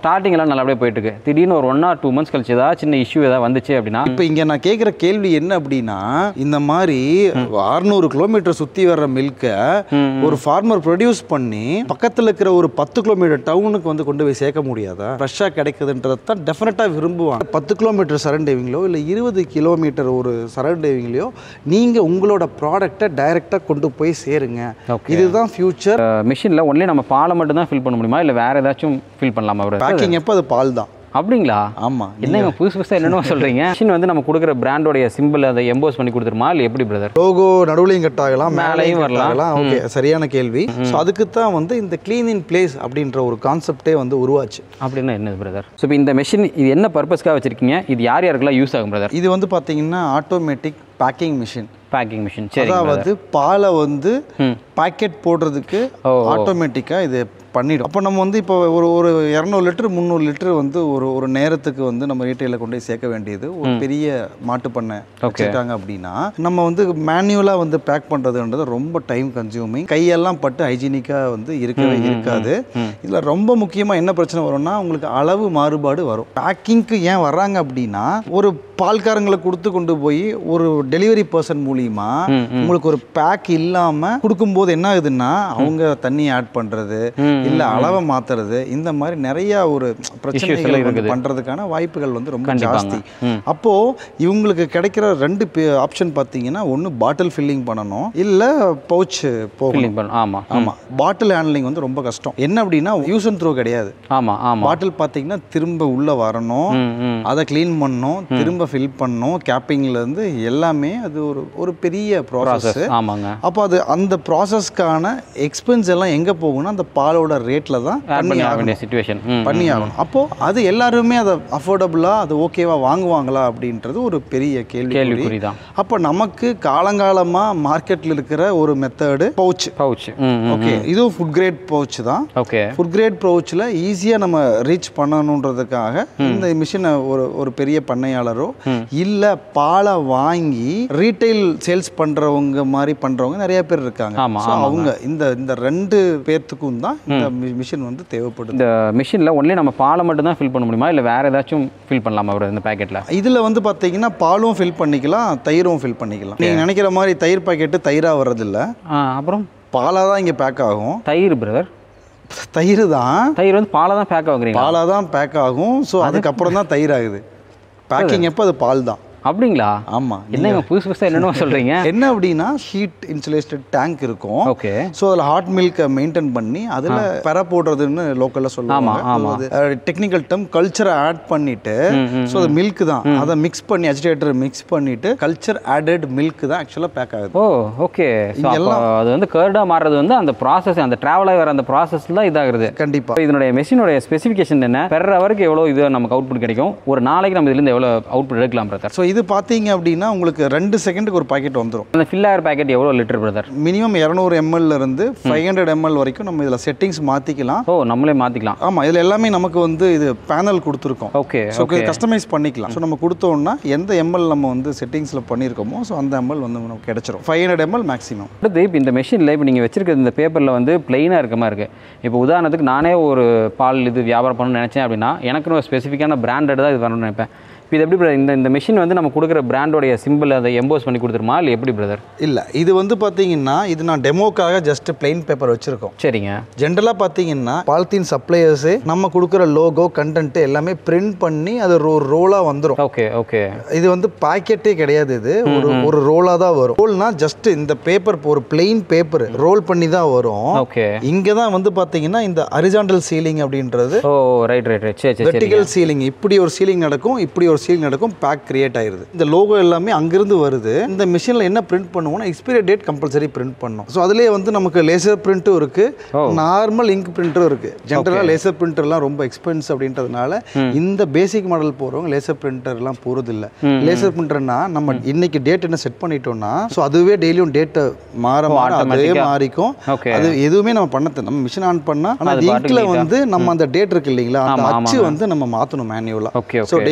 Starting எல்லாம் நல்லபடியாக போயிட்டு இருக்கு திடீர்னு ஒரு ஒன் ஆர் டூ மந்த்ஸ் கழிச்சு ஏதாவது சின்ன இஷ்யூ ஏதாவது வந்துச்சு அப்படின்னா இப்போ இங்கே நான் கேட்குற கேள்வி என்ன அப்படின்னா இந்த மாதிரி அறுநூறு கிலோமீட்டர் சுற்றி வர்ற மில்கை ஒரு ஃபார்மர் ப்ரொடியூஸ் பண்ணி பக்கத்தில் இருக்கிற ஒரு பத்து கிலோமீட்டர் டவுனுக்கு வந்து கொண்டு போய் சேர்க்க முடியாதா ஃப்ரெஷ்ஷாக கிடைக்குதுன்றதை தான் டெஃபினட்டாக விரும்புவாங்க பத்து கிலோமீட்டர் சரண்டேவிங்களோ இல்லை இருபது கிலோமீட்டர் ஒரு சரண்டேவிங்லையோ நீங்கள் உங்களோட ப்ராடக்டை டைரெக்டாக கொண்டு போய் சேருங்க Okay. இதுதான் ஃபியூச்சர் மிஷினில் ஒன்லி நம்ம பாலை மட்டும் தான் ஃபில் பண்ண முடியுமா இல்லை வேறு ஏதாச்சும் ஃபில் பண்ணலாமா அவர் பேக்கிங் எப்போ அது பால் தான் அப்படிங்களா ஆமாம் என்னங்க புதுசு புதுசாக என்னென்ன சொல்கிறீங்க மிஷின் வந்து நம்ம கொடுக்குற பிராண்டோடைய சிம்பிள் அதை எம்போஸ் பண்ணி கொடுத்துருமா இல்லை எப்படி பிரதர் லோகோ நடுவுலையும் கட் ஆகலாம் மேலேயும் மேலேயும் வரலாம். வரலாம் ஓகே சரியான கேள்வி ஸோ அதுக்கு தான் வந்து இந்த க்ளீன் இன் பிளேஸ் அப்படின்ற ஒரு கான்செப்டே வந்து உருவாச்சு அப்படின்னா என்னது பிரதர் ஸோ இப்போ இந்த மிஷின் இது என்ன பர்பஸ்க்காக வச்சிருக்கீங்க இது யார் யாருக்கெல்லாம் யூஸ் ஆகும் பிரதர் இது வந்து பார்த்தீங்கன்னா automatic packing machine packing machine சரி அதாவது பாலை வந்து பாக்கெட் போடுறதுக்கு ஆட்டோமேட்டிக்காக இது பண்ணிடும் அப்போ நம்ம வந்து இப்போ ஒரு ஒரு இரநூறு லிட்டர் முந்நூறு லிட்டர் வந்து ஒரு ஒரு நேரத்துக்கு வந்து நம்ம ரீட்டைலில் கொண்டு போய் சேர்க்க வேண்டியது ஒரு பெரிய மாட்டு பண்ணை வச்சுட்டாங்க அப்படின்னா நம்ம வந்து மேனுவலாக வந்து பேக் பண்ணுறதுன்றது ரொம்ப டைம் கன்சியூமிங் கையெல்லாம் பட்டு ஹைஜீனிக்காக வந்து இருக்கவே இருக்காது இதில் ரொம்ப முக்கியமாக என்ன பிரச்சனை வரும்னா உங்களுக்கு அளவு மாறுபாடு வரும் பேக்கிங்க்கு ஏன் வர்றாங்க அப்படின்னா ஒரு பால்காரங்களை கொடுத்து கொண்டு போய் ஒரு டெலிவரி பர்சன் மூலியமா உங்களுக்கு ஒரு பேக் இல்லாமல் கொடுக்கும்போது என்ன ஆகுதுன்னா அவங்க தண்ணி ஆட் பண்ணுறது இல்லை அளவை மாத்துறது இந்த மாதிரி நிறைய ஒரு பிரச்சனைகள் வந்து பண்ணுறதுக்கான வாய்ப்புகள் வந்து ரொம்ப ஜாஸ்தி அப்போ இவங்களுக்கு கிடைக்கிற ரெண்டு ஆப்ஷன் பார்த்தீங்கன்னா ஒன்று பாட்டில் ஃபில்லிங் பண்ணணும் இல்லை பவுச் போகணும் ஃபில்லிங் பண்ண ஆமாம் ஆமாம் பாட்டில் ஹேண்ட்லிங் வந்து ரொம்ப கஷ்டம் என்ன அப்படின்னா யூஸ் அண்ட் த்ரோ கிடையாது ஆமாம் ஆமாம் பாட்டில் பார்த்தீங்கன்னா திரும்ப உள்ளே வரணும் ம் ம் அதை க்ளீன் பண்ணணும் திரும்ப ஃபில் பண்ணணும் கேப்பிங்ல இருந்து எல்லாமே அது ஒரு ஒரு பெரிய ப்ராசஸ் ஆமாங்க அப்போ அது அந்த ப்ராசஸ்க்கான எக்ஸ்பென்ஸ் எல்லாம் எங்கே போகும்னா அந்த பாலோட ரேட்டில் தான் ஆட் பண்ணி பண்ணி ஆக ஆகணும் வேண்டிய சுச்சுவேஷன் ம் பண்ணி ஆகணும் அப்போது அது எல்லாருமே அதை அஃபோர்டபுளாக அது ஓகேவா வாங்குவாங்களா அப்படின்றது ஒரு பெரிய கேள்வி கேள்விக்குறி தான் அப்போ நமக்கு காலங்காலமாக மார்க்கெட்டில் இருக்கிற ஒரு மெத்தடு பவுச் பவுச் ம் ம் ஓகே இதுவும் ஃபுட் கிரேட் பவுச் தான் ஓகே ஃபுட் கிரேட் ப்ரோச்சில் ஈஸியாக நம்ம ரீச் பண்ணணுன்றதுக்காக இந்த மிஷினை ஒரு ஒரு பெரிய பண்ணையாளரோ இல்லை பாலை வாங்கி ரீட்டைல் சேல்ஸ் பண்ணுறவங்க மாதிரி பண்ணுறவங்க நிறைய பேர் இருக்காங்க ஆமா, So, அவங்க இந்த இந்த ரெண்டு பேர்த்துக்கும் தான் இந்த மிஷின் வந்து தேவைப்படுது இந்த மிஷினில் ஒன்லி நம்ம பாலை மட்டும் தான் ஃபில் பண்ண முடியுமா இல்லை வேறு ஏதாச்சும் ஃபில் பண்ணலாமா அவர் இந்த பேக்கெட்டில் இதில் வந்து பார்த்தீங்கன்னா பாலும் ஃபில் பண்ணிக்கலாம் தயிரும் ஃபில் பண்ணிக்கலாம் நீங்கள் நினைக்கிற மாதிரி தயிர் பாக்கெட்டு தயிராக வர்றதில்ல அப்புறம் பாலாக தான் இங்கே பேக் ஆகும் தயிர் பிரதர் தயிர் தான் தயிர் வந்து பாலை தான் பேக் ஆகுறீங்க பாலாக தான் பேக் ஆகும் ஸோ அதுக்கப்புறம் தான் தயிர் ஆகுது பேக்கிங் எப்போ அது பால் தான் அப்படிங்களா ஆமாம் என்னங்க புதுசு புதுசாக என்னென்ன சொல்கிறீங்க என்ன அப்படின்னா ஹீட் இன்சுலேட்டட் டேங்க் இருக்கும் ஓகே ஸோ அதில் ஹாட் மில்கை மெயின்டைன் பண்ணி அதில் பெற போடுறதுன்னு லோக்கலில் சொல்லுவாங்க ஆமா. அது டெக்னிக்கல் டேர்ம் கல்ச்சரை ஆட் பண்ணிட்டு ஸோ அது மில்க் தான் அதை மிக்ஸ் பண்ணி அஜிடேட்டர் மிக்ஸ் பண்ணிட்டு கல்ச்சர் ஆடட் மில்க் தான் ஆக்சுவலாக பேக் ஆகுது ஓ ஓகே ஸோ அப்போ அது வந்து கேர்டாக மாறுறது வந்து அந்த ப்ராசஸ் அந்த ட்ராவலாக வர அந்த ப்ராசஸ் தான் இதாகிறது கண்டிப்பாக இப்போ இதனுடைய மெஷினுடைய ஸ்பெசிஃபிகேஷன் என்ன பெர் ஹவருக்கு எவ்வளோ இது நமக்கு அவுட்புட் கிடைக்கும் ஒரு நாளைக்கு நம்ம இதுலேருந்து எவ்வளோ அவுட்புட் எடுக்கலாம் பிரதர் ஸோ இது பார்த்தீங்க அப்படின்னா உங்களுக்கு ரெண்டு செகண்டுக்கு ஒரு பாக்கெட் வந்துடும் அந்த ஃபில் ஆயர் பேக்கெட் எவ்வளோ லிட்டர் பிரதர் மினிமம் இரநூறு எம்எல்ல இருந்து ஃபைவ் ஹண்ட்ரட் எம்எல் வரைக்கும் நம்ம இதில் செட்டிங்ஸ் மாற்றிக்கலாம் ஓ நம்மளே மாற்றிக்கலாம் ஆமாம் இதில் எல்லாமே நமக்கு வந்து இது பேனல் கொடுத்துருக்கோம் ஓகே ஸோ கஸ்டமைஸ் பண்ணிக்கலாம் ஸோ நம்ம கொடுத்தோம்னா எந்த எம்எல் நம்ம வந்து செட்டிங்ஸில் பண்ணியிருக்கோமோ ஸோ அந்த எம்எல் வந்து நமக்கு கிடைச்சிரும் ஃபைவ் ஹண்ட்ரட் எம்எல் மேக்ஸிமம் அடுத்து இப்போ இந்த மெஷினில் இப்போ நீங்கள் வச்சிருக்க இந்த பேப்பரில் வந்து பிளெயினாக இருக்க மாதிரி இருக்குது இப்போ உதாரணத்துக்கு நானே ஒரு பால் இது வியாபாரம் பண்ணணும்னு நினச்சேன் அப்படின்னா எனக்குன்னு ஒரு ஸ்பெசிஃபிக்கான பிராண்டட் தான் இது வரணும்னு நினைப்பேன் இப்போ இது எப்படி brother? இந்த இந்த மிஷின் வந்து நம்ம கொடுக்குற பிராண்டோடைய சிம்பிள் அதை எம்போஸ் பண்ணி கொடுத்துருமா இல்லை எப்படி பிரதர் இல்லை இது வந்து பார்த்தீங்கன்னா இது நான் டெமோக்காக ஜஸ்ட் பிளெயின் பேப்பர் வச்சுருக்கோம் சரிங்க ஜென்ரலாக பார்த்தீங்கன்னா பாலித்தீன் சப்ளையர்ஸே நம்ம கொடுக்குற லோகோ கண்டென்ட் எல்லாமே பிரிண்ட் பண்ணி அது ரோ ரோலாக வந்துடும் ஓகே ஓகே இது வந்து பாக்கெட்டே கிடையாது இது ஒரு ஒரு ரோலாக தான் வரும் ரோல்னா ஜஸ்ட் இந்த பேப்பர் ஒரு பிளெயின் பேப்பர் ரோல் பண்ணி தான் வரும் ஓகே இங்கே தான் வந்து பார்த்தீங்கன்னா இந்த அரிஜாண்டல் சீலிங் அப்படின்றது ஓ ரைட் ரைட் ரைட் சரி சரி சரி வெர்டிகல் சீலிங் இப்படி ஒரு சீலிங் நடக்கும் இப்படி ஒரு சீலிங் நடக்கும் பேக் கிரியேட் ஆயிருது இந்த லோகோ எல்லாமே அங்கிருந்து வருது இந்த மிஷினில் என்ன பிரிண்ட் பண்ணுவோம்னா எக்ஸ்பைரி டேட் கம்பல்சரி பிரிண்ட் பண்ணும் ஸோ அதுலேயே வந்து நமக்கு லேசர் பிரிண்ட்டும் இருக்கு நார்மல் இங்க் பிரிண்டரும் இருக்கு ஜென்ரலாக லேசர் பிரிண்டர்லாம் ரொம்ப எக்ஸ்பென்ஸ் அப்படின்றதுனால இந்த பேசிக் மாடல் போகிறவங்க லேசர் பிரிண்டர்லாம் போகிறது இல்லை லேசர் பிரிண்டர்னா நம்ம இன்னைக்கு டேட் என்ன செட் பண்ணிட்டோம்னா ஸோ அதுவே டெய்லியும் டேட்டை மாற மாற அதே automatic-ஆ. மாறிக்கும் ஓகே அது எதுவுமே நம்ம பண்ண தேவை. நம்ம மிஷின் ஆன் பண்ணா ஆனால் அது இங்கில் பாட்டுக்கு வந்து நம்ம அந்த டேட் இருக்கு இல்லைங்களா அந்த ஆமா, அச்சு வந்து நம்ம மாற்றணும் மேனுவலாக ஓகே ஸோ டெய்லியும் பேக்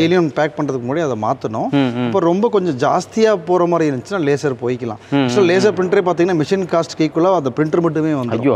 பேக் பண்ணுறதுக்கு முன்னாடி அதை மாற்றணும் ம் ம் இப்போ ரொம்ப கொஞ்சம் ஜாஸ்தியாக போகிற மாதிரி இருந்துச்சுன்னா லேசர் போய்க்கலாம் ஸோ லேசர் பிரிண்டரே பார்த்தீங்கன்னா மிஷின் காஸ்ட் ஈக்குவலாக அந்த பிரிண்டர் மட்டுமே வந்து ஐயோ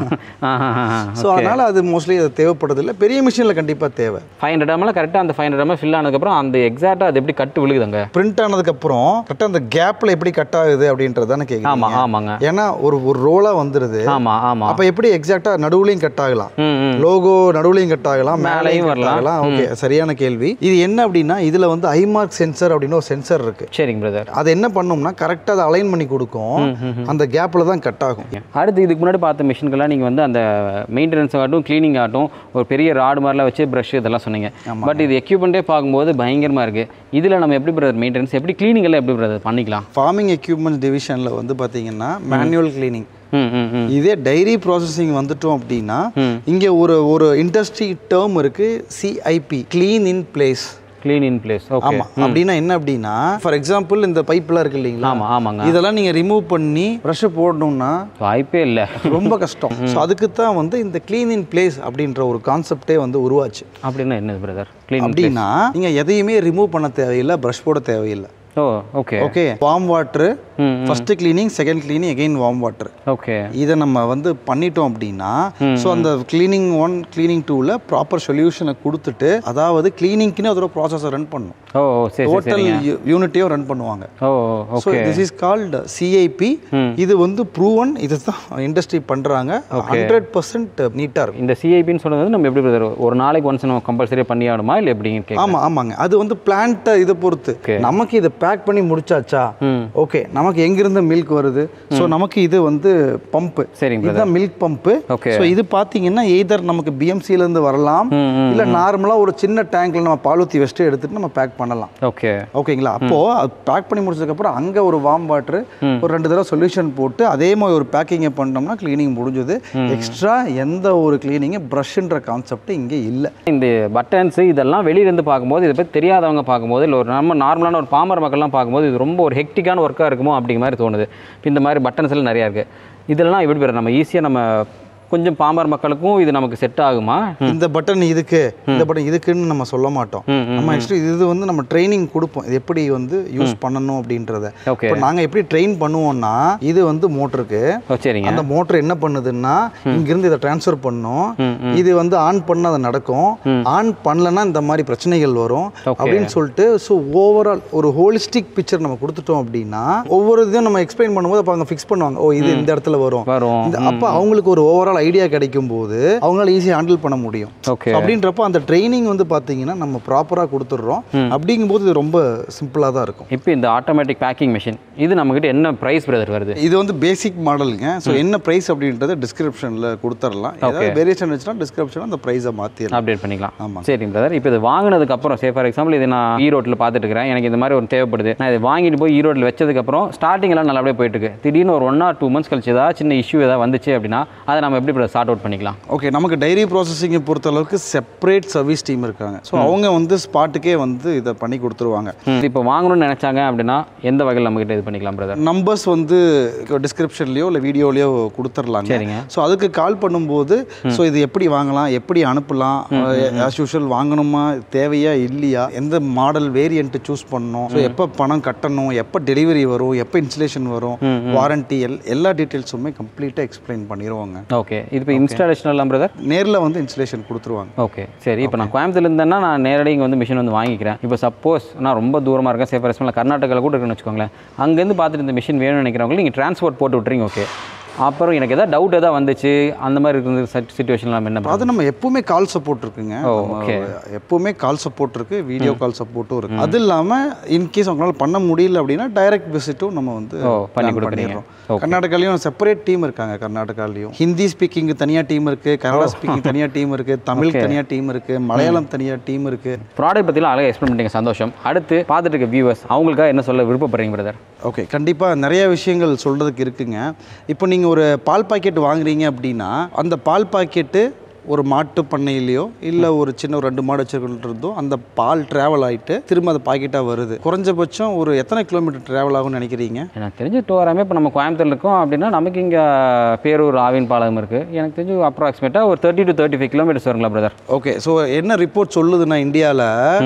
ஸோ அதனால் அது மோஸ்ட்லி அது தேவைப்படுறதில்ல பெரிய மிஷினில் கண்டிப்பாக தேவை ஃபைவ் ஹண்ட்ரட் எம்எல் கரெக்டாக அந்த ஃபைவ் ஹண்ட்ரட் எம்எல் ஃபில் ஆனதுக்கப்புறம் அந்த எக்ஸாக்டாக அது எப்படி கட்டு விழுகுதுங்க பிரிண்ட் ஆனதுக்கப்புறம் கரெக்டாக அந்த கேப்பில் எப்படி கட் ஆகுது அப்படின்றது தானே கேட்குறீங்க ஆமாம் ஆமாங்க ஏன்னா ஒரு ஒரு ரோலாக வந்துடுது ஆமாம் ஆமாம் அப்போ எப்படி எக்ஸாக்டாக நடுவுலையும் கட் ஆகலாம் ம் ம் லோகோ நடுவுலையும் கட் ஆகலாம் மேலேயும் மேலேயும் வரலாம். வரலாம் ஓகே சரியான கேள்வி இது என்ன அப்படின்னா இதில் வந்து ஐமார்க் சென்சர் அப்படின்னு ஒரு சென்சர் இருக்கு சரிங்க பிரதர் அது என்ன பண்ணும்னா கரெக்டாக அதை அலைன் பண்ணி கொடுக்கும் அந்த கேப்பில் தான் கட் ஆகும் அடுத்து இதுக்கு முன்னாடி பார்த்த மிஷின்கெல்லாம் நீங்கள் வந்து அந்த மெயின்டெனன்ஸ் ஆகட்டும் க்ளீனிங் ஆகட்டும் ஒரு பெரிய ராடு மாதிரிலாம் வச்சு ப்ரஷ் இதெல்லாம் சொன்னீங்க பட் இது எக்யூப்மெண்ட்டே பார்க்கும்போது பயங்கரமாக இருக்குது இதில் நம்ம எப்படி பிரதர் மெயின்டெனன்ஸ் எப்படி cleaning எல்லாம் எப்படி பிரதர் பண்ணிக்கலாம் ஃபார்மிங் எக்யூப்மெண்ட்ஸ் டிவிஷனில் வந்து பார்த்தீங்கன்னா மேனுவல் கிளீனிங் ம் ம் ம் இதே டைரி ப்ராசஸிங் வந்துட்டோம் அப்படின்னா இங்கே ஒரு ஒரு இண்டஸ்ட்ரி டேர்ம் இருக்கு CIP clean in place clean in place okay ஆமாம் அப்படின்னா என்ன அப்படின்னா ஃபார் எக்ஸாம்பிள் இந்த பைப்லாம் இருக்கு இல்லைங்களா ஆமாம் ஆமாங்க இதெல்லாம் நீங்கள் ரிமூவ் பண்ணி ப்ரஷ்ஷை போடணும்னா வாய்ப்பே இல்லை ரொம்ப கஷ்டம் ஸோ அதுக்கு தான் வந்து இந்த க்ளீன் இன் பிளேஸ் அப்படின்ற ஒரு கான்செப்டே வந்து உருவாச்சு அப்படின்னா என்னது பிரதர் க்ளீன் அப்படின்னா நீங்கள் எதையுமே ரிமூவ் பண்ண தேவையில்லை ப்ரஷ் போட தேவையில்லை oh okay okay warm water hmm first cleaning second cleaning again warm water okay இதை நம்ம வந்து பண்ணிட்டோம் அப்படின்னா ஸோ அந்த கிளீனிங் ஒன் கிளீனிங் டூவில் ப்ராப்பர் சொல்யூஷனை கொடுத்துட்டு அதாவது கிளீனிங்க்குன்னு அதோட ப்ராசஸை ரன் பண்ணும் ஓ ஓ, சரி சரி டோட்டல் யூனிட்டையும் ரன் பண்ணுவாங்க oh so okay this is called CIP இது வந்து ப்ரூவன் இது தான் இண்டஸ்ட்ரி பண்ணுறாங்க ஹண்ட்ரட் பர்சன்ட் நீட்டாக இருக்கும் இந்த சிஐபின்னு சொன்னது வந்து நம்ம எப்படி பிரதர் ஒரு நாளைக்கு ஒன்ஸ் நம்ம கம்பல்சரியாக பண்ணி ஆகணுமா இல்லை எப்படின்னு கேட்க ஆமாம் ஆமாங்க அது வந்து பிளான்ட்டை இதை பொறுத்து நமக்கு இதை பேக் பண்ணி முடிச்சாச்சா ம் ஓகே நமக்கு எங்கிருந்து மில்க் வருது ஸோ நமக்கு இது வந்து பம்பு சரிங்க இதுதான் மில்க் பம்பு ஓகே ஸோ இது பார்த்தீங்கன்னா எய்தர் நமக்கு BMC ல இருந்து வரலாம் ம் ம் இல்லை நார்மலாக ஒரு சின்ன டேங்க்ல நம்ம பாலூத்தி வச்சுட்டு எடுத்துட்டு நம்ம பேக் பண்ணலாம் ஓகே ஓகேங்களா அப்போ அது பேக் பண்ணி முடிச்சதுக்கப்புறம் அங்கே ஒரு வார்ம் வாட்டர் ஒரு ரெண்டு தடவை சொல்யூஷன் போட்டு அதே மாதிரி ஒரு பேக்கிங்கை பண்ணோம்னா க்ளீனிங் முடிஞ்சது எக்ஸ்ட்ரா எந்த ஒரு கிளீனிங்கு ப்ரஷ்ன்ற கான்செப்ட் இங்கே இல்லை இந்த பட்டன்ஸ் இதெல்லாம் வெளியிலேருந்து பார்க்கும்போது இதை பற்றி தெரியாதவங்க பார்க்கும்போது இல்லை ஒரு நம்ம நார்மலான ஒரு பாமர மக்கள்லாம் பார்க்கும்போது இது ரொம்ப ஒரு ஹெக்டிக்கான ஒர்க்காக இருக்குமோ அப்படிங்கிற மாதிரி தோணுது இப்ப இந்த மாதிரி பட்டன்ஸ் எல்லாம் நிறையா இருக்குது இதெல்லாம் எப்படி பேர் நம்ம ஈஸியாக நம்ம கொஞ்சம் பாமர் மக்களுக்கும் இது நமக்கு செட் ஆகுமா இந்த பட்டன் இதுக்கு இந்த பட்டன் இதுக்குன்னு நம்ம சொல்ல மாட்டோம் ம், ம், நம்ம ஆக்சுவலி இது வந்து நம்ம ட்ரைனிங் கொடுப்போம் இது எப்படி வந்து யூஸ் பண்ணணும் அப்படின்றத ஓகே இப்போ நாங்கள் எப்படி ட்ரெயின் பண்ணுவோம்னா இது வந்து மோட்டருக்கு ஓ சரிங்க அந்த மோட்டர் என்ன பண்ணுதுன்னா இங்கிருந்து இதை ட்ரான்ஸ்ஃபர் பண்ணும் ம், இது வந்து ஆன் பண்ண அது நடக்கும் ஆன் பண்ணலன்னா இந்த மாதிரி பிரச்சனைகள் வரும் Okay. அப்படின்னு சொல்லிட்டு ஸோ ஓவரால் ஒரு ஹோலிஸ்டிக் பிக்சர் நம்ம கொடுத்துட்டோம் அப்படின்னா ஒவ்வொரு இதையும் நம்ம எக்ஸ்பிளைன் பண்ணும்போது அப்போ அவங்க ஃபிக்ஸ் பண்ணுவாங்க ஓ இது இந்த இடத்துல வரும் வரும் இந்த அப்போ அவங்களுக்கு ஒரு ஓவரால் ஐடியா கிடைக்கும் போது அவங்களால ஈஸியாக ஹேண்டில் பண்ண முடியும் ஓகே So, அப்படின்றப்போ அந்த ட்ரைனிங் வந்து பார்த்தீங்கன்னா நம்ம ப்ராப்பராக கொடுத்துட்றோம் அப்படிங்கும்போது இது ரொம்ப சிம்பிளாக தான் இருக்கும் இப்போ இந்த ஆட்டோமேட்டிக் பேக்கிங் மிஷின் இது நம்மக்கிட்ட என்ன ப்ரைஸ் பிரதர் வருது இது வந்து பேசிக் மாடலுங்க ஸோ என்ன ப்ரைஸ் அப்படின்றத டிஸ்கிரிப்ஷனில் கொடுத்துடலாம் ஏதாவது வேரியேஷன் இருந்துச்சுன்னா டிஸ்கிரிப்ஷனில் அந்த ப்ரைஸை மாற்றிடலாம் அப்டேட் பண்ணிக்கலாம் ஆமாம். சரிங்க பிரதர் இப்போ இது வாங்கினதுக்கு அப்புறம் சே ஃபார் எக்ஸாம்பிள் இது நான் ஈரோட்டில் பார்த்துட்டு இருக்கிறேன் எனக்கு இந்த மாதிரி ஒரு தேவைப்படுது நான் இதை வாங்கிட்டு போய் ஈரோட்டில் வச்சதுக்கப்புறம் ஸ்டார்டிங் எல்லாம் நல்லபடியாக போயிட்டு இருக்கு திடீர்னு ஒரு ஒன் ஆர் டூ மந்த்ஸ் கழிச்சு ஏதாவது சின்ன இஷ்யூ ஏதாவது வந்துச்சு அப்படின்னா அதை நம்ம எப்படி பிரதர் சார்ட் அவுட் பண்ணிக்கலாம் ஓகே நமக்கு டைரி ப்ராசஸிங்கை பொறுத்தளவுக்கு செப்பரேட் சர்வீஸ் டீம் இருக்காங்க ஸோ அவங்க வந்து ஸ்பாட்டுக்கே வந்து இதை பண்ணி கொடுத்துருவாங்க இப்போ வாங்கணும்னு நினைச்சாங்க அப்படின்னா எந்த வகையில் நம்மகிட்ட இது பண்ணிக்கலாம் பிரதர் நம்பர்ஸ் வந்து டிஸ்கிரிப்ஷன்லேயோ இல்லை வீடியோலையோ கொடுத்துர்லாங்க சரிங்க ஸோ அதுக்கு கால் பண்ணும்போது ஸோ இது எப்படி வாங்கலாம் எப்படி அனுப்பலாம் ஆஸ் யூஷுவல் வாங்கணுமா தேவையா இல்லையா எந்த மாடல் வேரியன்ட் சூஸ் பண்ணணும் ஸோ எப்போ பணம் கட்டணும் எப்போ டெலிவரி வரும் எப்போ இன்ஸ்டலேஷன் வரும் வாரண்டி எல் எல்லா டீட்டெயில்ஸுமே கம்ப்ளீட்டாக எக்ஸ்பிளைன் பண்ணிடுவாங்க ஓகே இது இப்போ இன்ஸ்டாலேஷன் எல்லாம் பிரதர் நேரில் வந்து இன்ஸ்டலேஷன் கொடுத்துருவாங்க ஓகே சரி இப்போ நான் கோயம்புத்தூர்ல இருந்தேன்னா நான் நேரடி இங்கே வந்து மிஷின் வந்து வாங்கிக்கிறேன் இப்போ சப்போஸ் நான் ரொம்ப தூரமாக இருக்கேன் சேஃபர் எக்ஸாம்பிள் கர்நாடகாவில் கூட இருக்குன்னு வச்சுக்கோங்களேன் அங்கேருந்து பார்த்துட்டு இந்த மிஷின் வேணும்னு நினைக்கிறவங்களுக்கு நீங்கள் ட்ரான்ஸ்போர்ட் போட்டு விட்றீங்க ஓகே அப்புறம் எனக்கு எதாவது டவுட் எதாவது வந்துச்சு அந்த மாதிரி இருக்கிற சுச்சுவேஷன் நம்ம என்ன அது நம்ம எப்பவுமே கால் சப்போர்ட் இருக்குங்க ஓ, நம்ம okay. எப்பவுமே கால் சப்போர்ட் இருக்கு வீடியோ கால் சப்போர்ட்டும் இருக்கு அது இல்லாமல் இன்கேஸ் அவங்களால பண்ண முடியல அப்படின்னா டைரக்ட் விசிட்டும் நம்ம வந்து ஓ, பண்ணி plan கொடுக்குறீங்க. பண்ணிடுறோம். கர்நாடகாலையும் செப்பரேட் டீம் இருக்காங்க கர்நாடகாலையும் ஹிந்தி ஸ்பீக்கிங் தனியா டீம் இருக்கு கன்னடா ஸ்பீக்கிங் தனியா டீம் இருக்கு தமிழ் தனியா டீம் இருக்கு மலையாளம் தனியா டீம் இருக்கு ப்ராடக்ட் பற்றிலாம் அழகாக எக்ஸ்பிளைன் பண்ணிட்டீங்க சந்தோஷம் அடுத்து பார்த்துட்டு இருக்க வியூவர்ஸ் அவங்களுக்காக என்ன சொல்ல விருப்பப்படுறீங்க பிரதர் ஓகே கண்டிப்பாக நிறைய விஷயங்கள் சொல்கிறதுக்கு இருக்குங்க இப்போ நீங்கள் ஒரு பால் பாக்கெட் வாங்குறீங்க அப்படின்னா அந்த பால் பாக்கெட்டு ஒரு மாட்டு பண்ணையிலையோ இல்லை ஒரு சின்ன ஒரு ரெண்டு மாடு வச்சுருந்தோ அந்த பால் ட்ராவல் ஆகிட்டு திரும்ப அது பாக்கெட்டாக வருது குறைஞ்சபட்சம் ஒரு எத்தனை கிலோமீட்டர் ட்ராவல் ஆகும்னு நினைக்கிறீங்க எனக்கு தெரிஞ்சு டூராமே இப்போ நம்ம கோயம்புத்தூர்ல இருக்கோம் அப்படின்னா நமக்கு இங்கே பேரூர் ஆவின் பாளையம் இருக்குது எனக்கு தெரிஞ்சு அப்ராக்சிமேட்டாக ஒரு thirty to thirty five kilometres வருங்களா பிரதர் ஓகே ஸோ என்ன ரிப்போர்ட் சொல்லுதுன்னா இந்தியாவில்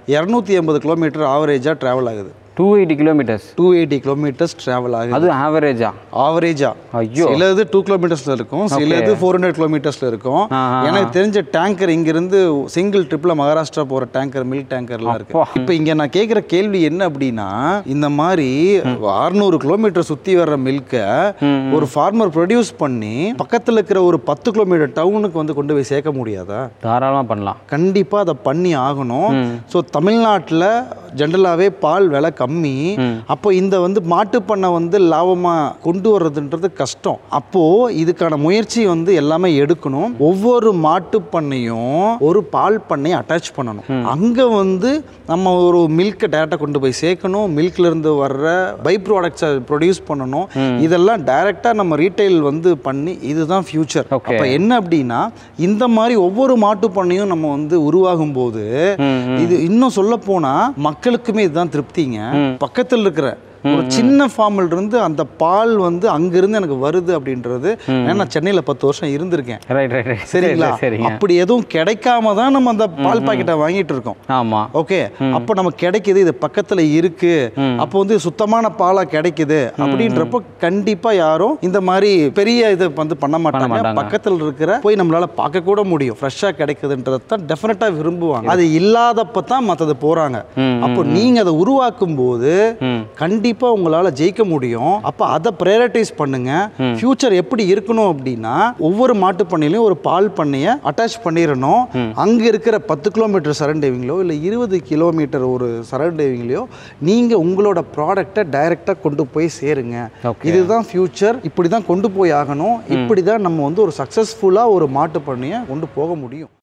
இரநூத்தி எண்பது கிலோமீட்டர் ஆவரேஜாக ட்ராவல் ஆகுது two eighty kilometres two eighty kilometres travel ஆகுது அது ஆவரேஜா ஆவரேஜா ஐயோ. சிலது டூ கிலோமீட்டர்ஸ்ல இருக்கும் சிலது ஃபோர் ஹண்ட்ரட் கிலோமீட்டர்ஸ்ல இருக்கும் ஆ, ஆ, எனக்கு தெரிஞ்ச டேங்கர் இங்கிருந்து சிங்கிள் ட்ரிப்ல மகாராஷ்டிரா போற டேங்கர் மில்க் டேங்கர்லாம் இருக்கு அப்பா. இப்போ இங்க நான் கேட்குற கேள்வி என்ன அப்படின்னா இந்த மாதிரி அறுநூறு கிலோமீட்டர் சுத்தி வர்ற மில்கை ஒரு ஃபார்மர் ப்ரொடியூஸ் பண்ணி பக்கத்துல இருக்கிற ஒரு பத்து கிலோமீட்டர் டவுனுக்கு வந்து கொண்டு போய் சேர்க்க முடியாதா தாராளமாக பண்ணலாம் கண்டிப்பா அதை பண்ணி ஆகணும் ஸோ தமிழ்நாட்டில் ஜென்ரலாகவே பால் விலை கம்மி அப்போ இந்த வந்து மாட்டுப் பண்ணை வந்து லாபமாக கொண்டு வர்றதுன்றது கஷ்டம் அப்போ இதுக்கான முயற்சி வந்து எல்லாமே எடுக்கணும் ஒவ்வொரு மாட்டுப் பண்ணையும் ஒரு பால் பண்ணையை அட்டாச் பண்ணணும் அங்கே வந்து நம்ம ஒரு மில்கை டேரெக்டாக கொண்டு போய் சேர்க்கணும் மில்க்ல இருந்து வர்ற பை ப்ராடக்ட்ஸை ப்ரொடியூஸ் பண்ணணும் இதெல்லாம் டைரெக்டாக நம்ம ரீட்டைல் வந்து பண்ணி இதுதான் ஃபியூச்சர் Okay. அப்போ என்ன அப்படின்னா இந்த மாதிரி ஒவ்வொரு மாட்டுப் பண்ணையும் நம்ம வந்து உருவாகும் போது இது இன்னும் சொல்ல போனா மக்களுக்குமே இதுதான் திருப்திங்க பக்கத்தில் இருக்கிற ஒரு சின்ன ஃபார்மில் இருந்து அந்த பால் வந்து அங்கிருந்து எனக்கு வருது அப்படின்றது ஏன்னா சென்னையில் பத்து வருஷம் இருந்திருக்கேன் ரைட் ரைட் ரைட் சரிங்களா சரிங்க அப்படி எதுவும் கிடைக்காம தான் நம்ம அந்த பால் பாக்கெட்டை வாங்கிட்டு இருக்கோம் ஆமாம் ஓகே அப்போ நமக்கு கிடைக்குது இது பக்கத்துல இருக்கு அப்போ வந்து சுத்தமான பாலா கிடைக்குது அப்படின்றப்போ கண்டிப்பா யாரும் இந்த மாதிரி பெரிய இதை வந்து பண்ண மாட்டாங்க மாட்டாங்க. பக்கத்துல இருக்கிற போய் நம்மளால பார்க்க கூட முடியும் ஃப்ரெஷ்ஷா கிடைக்குதுன்றதை தான் டெஃபினட்டா விரும்புவாங்க அது இல்லாதப்ப தான் மற்றது போறாங்க அப்போ நீங்க அதை உருவாக்கும் போது கண்டிப்பா உங்களால ஜெயிக்க முடியும் அப்போ அதை ப்ரையாரிட்டைஸ் பண்ணுங்க ஃபியூச்சர் எப்படி இருக்கணும் அப்படின்னா ஒவ்வொரு மாட்டு பண்ணையிலையும் ஒரு பால் பண்ணையை அட்டாச் பண்ணிடணும் அங்க இருக்கிற பத்து கிலோமீட்டர் சரண்டேவிங்லோ இல்லை இருபது கிலோமீட்டர் ஒரு சரண்டேவிங்லையோ நீங்க உங்களோட ப்ராடக்டை டைரக்டா கொண்டு போய் சேருங்க Okay. இதுதான் ஃபியூச்சர் இப்படி தான் கொண்டு போய் ஆகணும் இப்படி தான் நம்ம வந்து ஒரு சக்ஸஸ்ஃபுல்லாக ஒரு மாட்டு பண்ணையை கொண்டு போக முடியும்